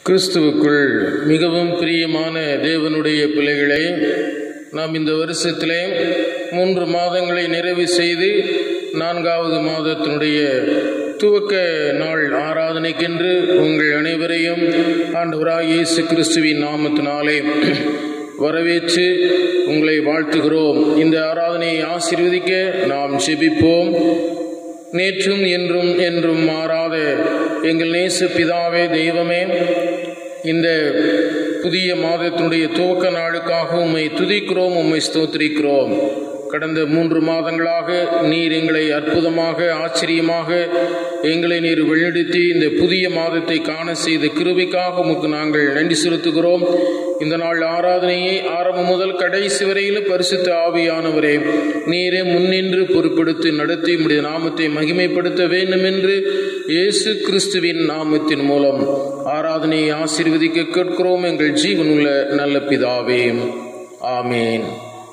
கிறிஸ்துவுக்குள் மிகவும் பிரியமான தேவனுடைய பிள்ளைகளே நாம் இந்த வருஷத்திலே மூன்று மாதங்களை நிறைவு செய்து நான்காவது மாதத்தினுடைய துவக்க நாள் ஆராதனைக்கென்று உங்கள் அனைவரையும் ஆண்டவராக இயேசு கிறிஸ்துவின் நாமத்தினாலே வரவேற்று உங்களை வாழ்த்துகிறோம் இந்த ஆராதனையை ஆசீர்வதிக்க நாம் செபிப்போம் நேற்றும் என்றும் என்றும் மாறாத எங்கள் நேச பிதாவே தெய்வமே இந்த புதிய மாதத்தினுடைய துவக்க நாளுக்காக உம்மை துதிக்கிறோம் உம்மை ஸ்தோத்திரிக்கிறோம் கடந்த மூன்று மாதங்களாக நீர் எங்களை அற்புதமாக ஆச்சரியமாக எங்களை நீர் வெளிப்படுத்தி இந்த புதிய மாதத்தை காண செய்த கிருபைக்காக உமக்கு நாங்கள் நன்றி செலுத்துகிறோம் இந்த நாள் ஆராதனையை ஆரம்பம் முதல் கடைசி வரையிலும் பரிசுத்த ஆவியானவரே நீரே முன்னின்று பொறுப்படுத்தி நடத்தி உடைய நாமத்தை மகிமைப்படுத்த வேண்டும் என்று இயேசு கிறிஸ்துவின் நாமத்தின் மூலம் ஆராதனையை ஆசீர்வதிக்க கேட்கிறோம் எங்கள் ஜீவனுள்ள நல்ல பிதாவே ஆமேன்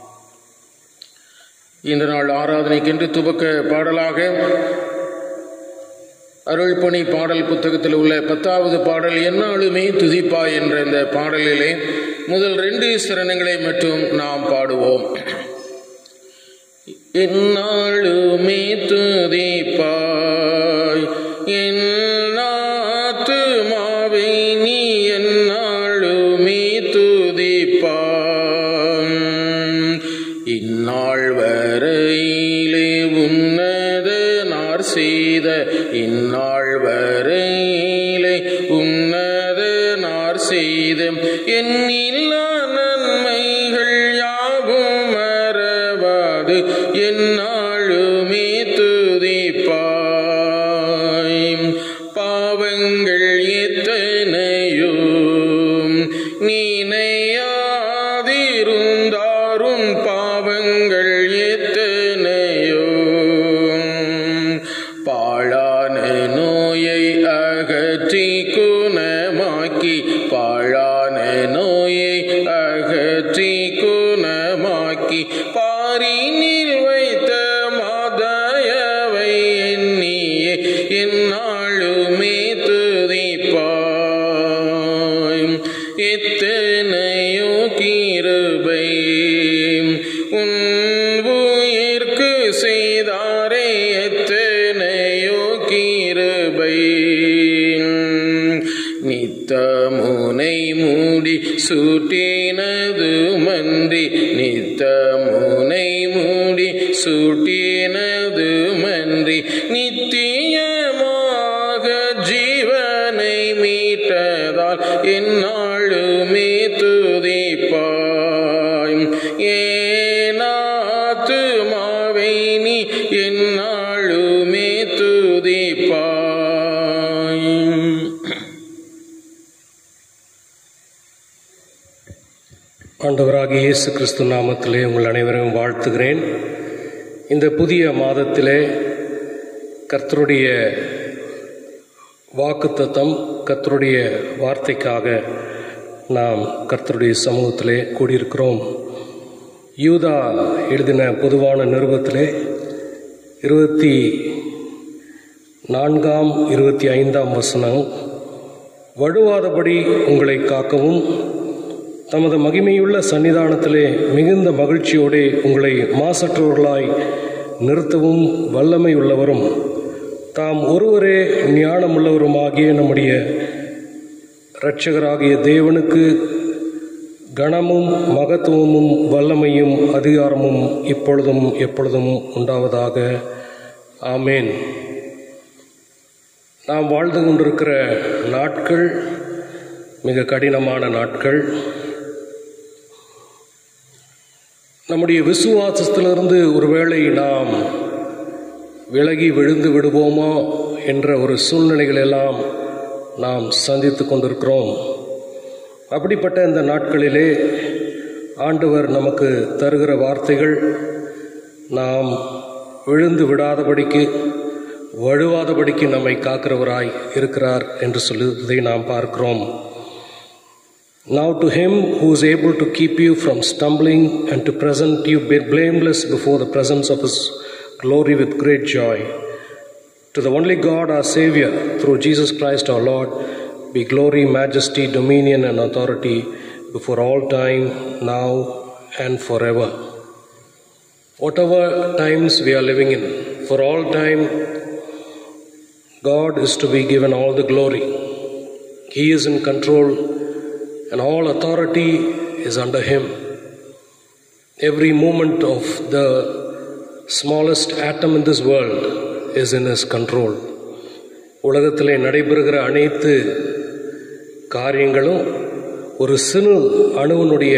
இந்த நாள் ஆராதனைக்கென்று துவக்க பாடலாக அருள்பணி பாடல் புத்தகத்தில் உள்ள பத்தாவது பாடல் என்னாலுமே துதிப்பா என்ற இந்த பாடலிலே முதல் ரெண்டு சரணங்களை மட்டும் நாம் பாடுவோம் என்னாலுமே துதிப்பாய் என்னாத்துமாவை நீ என்னாலுமே துதிப்பாய் இந்நாள் வரையிலே உன்னதனார் செய்த இந்நாள் வரையிலே உன்னதனார் செய்த என்னில்லா நன்மைகள் யாவும் மறவாது என்னாலுமே துதிப்பாய் பாவங்கள் எத்தனையோ நீனையாதிருந்தாரும் பாவங்கள் எத்தனையோ பாழான நோயை அகற்றி குணமாக்கி பாழான நோயை அகற்றி குணமாக்கி பாரினில் வைத்த மாதயவை எண்ணியே என்னாலுமே துதிப்பாய் எத்தனையோ கிருபை உன் உயிர்க்கு செய்தாரே எத்தனையோ கிருபை நித்தமுனை மூடி சூட்டினது மன்றி நித்தமுனை மூடி சூட்டினது மன்றி நித்தியமாக ஜீவனை மீட்டதால் என்னாலுமே துதிப்பாய் ஏனாத்துமாவை நீ என்னாலுமே துதிப்பாய் ஆண்டவராகிய இயேசு கிறிஸ்து நாமத்திலே உங்கள் அனைவரையும் வாழ்த்துகிறேன் இந்த புதிய மாதத்திலே கர்த்தருடைய வாக்குத்தத்தம் கர்த்தருடைய வார்த்தைக்காக நாம் கர்த்தருடைய சமூகத்திலே கூடியிருக்கிறோம் யூதா எழுதின பொதுவான நிருபத்திலே இருபத்தி நான்காம் இருபத்தி ஐந்தாம் வசனம் வழுவாதபடி உங்களை காக்கவும் தமது மகிமையுள்ள சன்னிதானத்திலே மிகுந்த மகிழ்ச்சியோடே உங்களை மாசற்றவர்களாய் நிறுத்தவும் வல்லமை உள்ளவரும் தாம் ஒருவரே ஞானமுள்ளவருமாகிய நம்முடைய இரட்சகராகிய தேவனுக்கு கனமும் மகத்துவமும் வல்லமையும் அதிகாரமும் இப்பொழுதும் எப்பொழுதும் உண்டாவதாக ஆமேன் நாம் வாழ்ந்து கொண்டிருக்கிற நாட்கள் மிக கடினமான நாட்கள் நம்முடைய விசுவாசத்திலிருந்து ஒருவேளை நாம் விலகி விழுந்து விடுவோமோ என்ற ஒரு சூழ்நிலைகள் எல்லாம் நாம் சந்தித்து கொண்டிருக்கிறோம் அப்படிப்பட்ட இந்த நாட்களிலே ஆண்டவர் நமக்கு தருகிற வார்த்தைகள் நாம் விழுந்து விடாதபடிக்கு வழுவாதபடிக்கு நம்மை காக்கிறவராய் இருக்கிறார் என்று சொல்லுவதை நாம் பார்க்கிறோம் Now to him who is able to keep you from stumbling and to present you blameless before the presence of his glory with great joy, To the only God, our Savior, through Jesus Christ our Lord, be glory, majesty, dominion, and authority before all time, now, and forever. Whatever times we are living in, for all time, God is to be given all the glory. He is in control, and all authority is under Him. Every movement of the smallest atom in this world is in His control. உலகத்திலே நடைபெறுகிற அனைத்து காரியங்களும் ஒரு சிறு அணுவனுடைய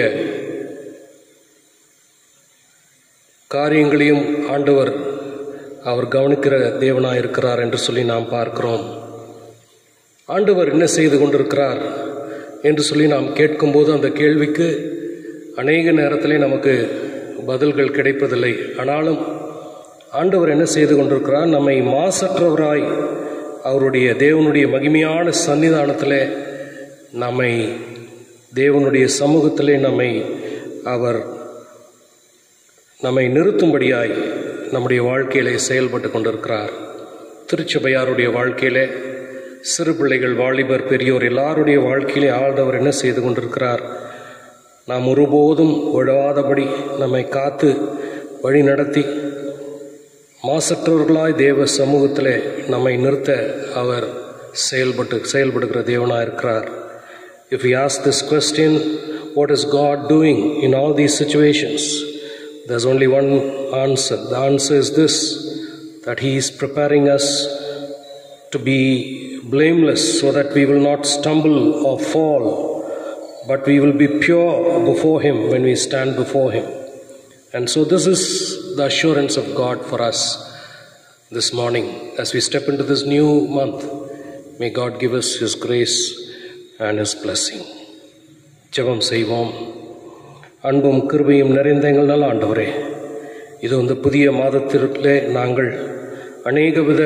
காரியங்களையும் ஆண்டவர் அவர் கவனிக்கிற தேவனாய் இருக்கிறார் என்று சொல்லி நாம் பார்க்கிறோம் ஆண்டவர் என்ன செய்து கொண்டிருக்கிறார் என்று சொல்லி நாம் கேட்கும்போது அந்த கேள்விக்கு அநேக நேரத்திலே நமக்கு பதில்கள் கிடைப்பதில்லை ஆனாலும் ஆண்டவர் என்ன செய்து கொண்டிருக்கிறார் நம்மை மாசற்றவராய் அவருடைய தேவனுடைய மகிமையான சன்னிதானத்தில் நம்மை தேவனுடைய சமூகத்திலே நம்மை அவர் நம்மை நிறுத்தும்படியாய் நம்முடைய வாழ்க்கையிலே செயல்பட்டு கொண்டிருக்கிறார் திருச்சபையாருடைய வாழ்க்கையிலே சிறு பிள்ளைகள் வாலிபர் பெரியோர் எல்லாருடைய வாழ்க்கையிலே ஆண்டவர் என்ன செய்து கொண்டிருக்கிறார் நாம் ஒருபோதும் உழவாதபடி நம்மை காத்து வழி நடத்தி மாசற்றவர்களாய் தேவ சமூகத்திலே நம்மை நிறுத்த அவர் செயல்பட்டு செயல்படுகிற தேவனாக இருக்கிறார் if you ask this question what is God doing in all these situations there's only one answer. The answer is this that He is preparing us to be blameless so that we will not stumble or fall, but we will be pure before Him when we stand before Him. And so, this is the assurance of God for us this morning as we step into this new month. May God give us His grace and His blessing. ஜெபம் செய்வோம் அன்பும் கிருபையும் நிறைந்த எங்கள் நல்ல ஆண்டவரே இது இந்த புதிய மாதத்திற்குள்ளே நாங்கள் அநேக வித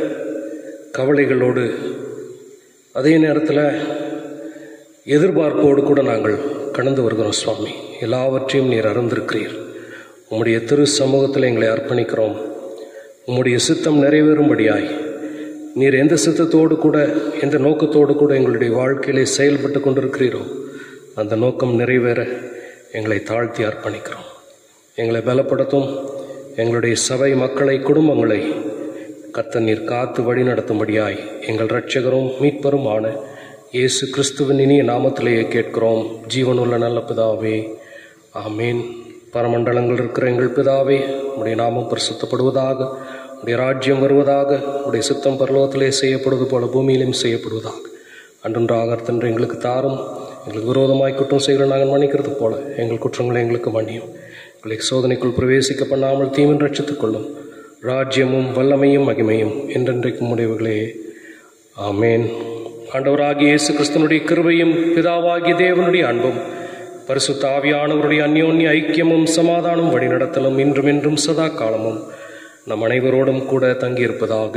கவலைகளோடு அதே நேரத்தில் எதிர்பார்ப்போடு கூட நாங்கள் கடந்து வருகிறோம் சுவாமி எல்லாவற்றையும் நீர் அறிந்திருக்கிறீர் உம்முடைய திரு சமூகத்தில் எங்களை அர்ப்பணிக்கிறோம் உம்முடைய சித்தம் நிறைவேறும்படியாய் நீர் எந்த சித்தத்தோடு கூட எந்த நோக்கத்தோடு கூட எங்களுடைய வாழ்க்கையிலே செயல்பட்டு கொண்டிருக்கிறீரோ அந்த நோக்கம் நிறைவேற எங்களை தாழ்த்தி அர்ப்பணிக்கிறோம் எங்களை பலப்படுத்தும் எங்களுடைய சபை மக்களை குடும்பங்களை கத்த நீர் காத்து வழி நடத்தும்படியாய் எங்கள் இரட்சகரும் மீட்பருமான இயேசு கிறிஸ்துவின் இனிய நாமத்திலேயே கேட்கிறோம் ஜீவனுள்ள நல்ல பிதாவே ஆமேன் பரமண்டலங்கள் இருக்கிற எங்கள் பிதாவே உடைய நாமம் பரிசுத்தப்படுவதாக உடைய ராஜ்யம் வருவதாக உடைய சித்தம் பரலோகத்திலே செய்யப்படுவது போல பூமியிலும் செய்யப்படுவதாக அன்றொன்றாக அர்த்தன்று எங்களுக்கு தாரும் எங்களுக்கு விரோதமாய் குற்றம் செய்கிற நாங்கள் மன்னிக்கிறது போல எங்கள் குற்றங்களை எங்களுக்கு மன்னியும் எங்களை சோதனைக்குள் பிரவேசிக்க பண்ணாமல் தீவின் ரட்சித்துக் கொள்ளும் ராஜ்யமும் வல்லமையும் மகிமையும் என்றென்றைக்கும் உடையவர்களே ஆமேன் ஆண்டவராகிய இயேசு கிறிஸ்தனுடைய கிருபையும் பிதாவாகிய தேவனுடைய அன்பும் பரிசுத்த ஆவியானவருடைய அந்யோன்ய ஐக்கியமும் சமாதானம் வழிநடத்தலும் இன்றும் என்றும் சதா காலமும் நம் அனைவரோடும் கூட தங்கியிருப்பதாக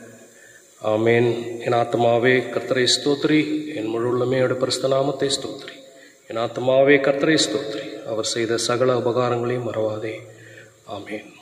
ஆமேன் என் ஆத்மாவே கர்த்தரை ஸ்தோத்ரி என் முழு உள்ளமையோட பரிசுத்த நாமத்தை ஸ்தோத்ரி என் ஆத்மாவே கர்த்தரை ஸ்தோத்ரி அவர் செய்த சகல உபகாரங்களையும் மறவாதே ஆமேன்